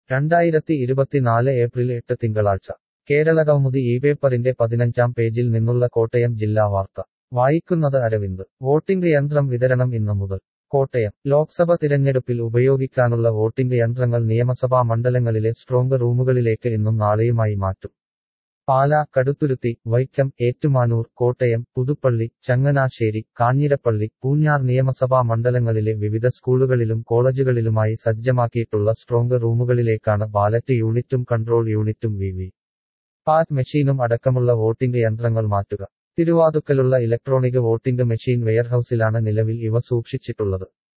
രണ്ടായിരത്തി ഇരുപത്തിനാല് ഏപ്രിൽ എട്ട് തിങ്കളാഴ്ച കേരളകൗമുദി ഈ പേപ്പറിന്റെ പതിനഞ്ചാം പേജിൽ നിന്നുള്ള കോട്ടയം ജില്ലാ വാർത്ത വായിക്കുന്നത് അരവിന്ദ് വോട്ടിംഗ് യന്ത്രം വിതരണം ഇന്നു മുതൽ കോട്ടയം ലോക്സഭ തിരഞ്ഞെടുപ്പിൽ ഉപയോഗിക്കാനുള്ള വോട്ടിംഗ് യന്ത്രങ്ങൾ നിയമസഭാ മണ്ഡലങ്ങളിലെ സ്ട്രോങ് റൂമുകളിലേക്ക് ഇന്നും നാളെയുമായി മാറ്റും പാല കടുത്തുരുത്തി വൈക്കം ഏറ്റുമാനൂർ കോട്ടയം പുതുപ്പള്ളി ചങ്ങനാശ്ശേരി കാഞ്ഞിരപ്പള്ളി പൂഞ്ഞാർ നിയമസഭാ മണ്ഡലങ്ങളിലെ വിവിധ സ്കൂളുകളിലും കോളേജുകളിലുമായി സജ്ജമാക്കിയിട്ടുള്ള സ്ട്രോങ് റൂമുകളിലേക്കാണ് ബാലറ്റ് യൂണിറ്റും കൺട്രോൾ യൂണിറ്റും വി വി പാറ്റ് മെഷീനും അടക്കമുള്ള വോട്ടിംഗ് യന്ത്രങ്ങൾ മാറ്റുക തിരുവാതുക്കലുള്ള ഇലക്ട്രോണിക് വോട്ടിംഗ് മെഷീൻ വെയർഹൌസിലാണ് നിലവിൽ ഇവ സൂക്ഷിച്ചിട്ടുള്ളത്